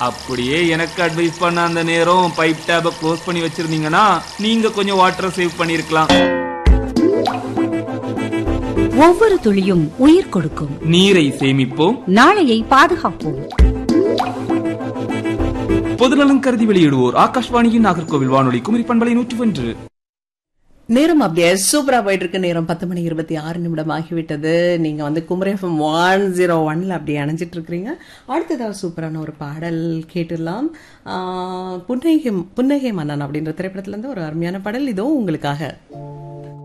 அப்படியே எனக்கு அட்வைஸ் பண்ண அந்த நேரம் பைப் டேப க்ளோஸ் பண்ணி வச்சிருந்தீங்கன்னா நீங்க கொஞ்சம் வாட்டரை சேவ் பண்ணிருக்கலாம் ஒவ்வொரு துளியும் உயிர் கொடுக்கும் நீரை சேமிப்போம் நாளையை பாதுகாப்போம் பொதுநலன் கருதி வெளியிடுவோர் ஆகாஷ்வாணியின் நாகர்கோவில் வானொலி குமரி பண்பலை நூற்றி ஒன்று நேரம் அப்படியே சூப்பரா போயிட்டு இருக்கு நேரம் பத்து மணி இருபத்தி ஆறு நிமிடம் ஆகிவிட்டது நீங்க வந்து குமரேஃபம் ஒன் ஜீரோ ஒன்ல அப்படி அணைஞ்சிட்டு இருக்கிறீங்க அடுத்ததாக சூப்பரான ஒரு பாடல் கேட்டுடலாம் ஆஹ் புன்னகை புன்னகை மன்னன் அப்படின்ற திரைப்படத்துல இருந்து ஒரு அருமையான பாடல் இதோ உங்களுக்காக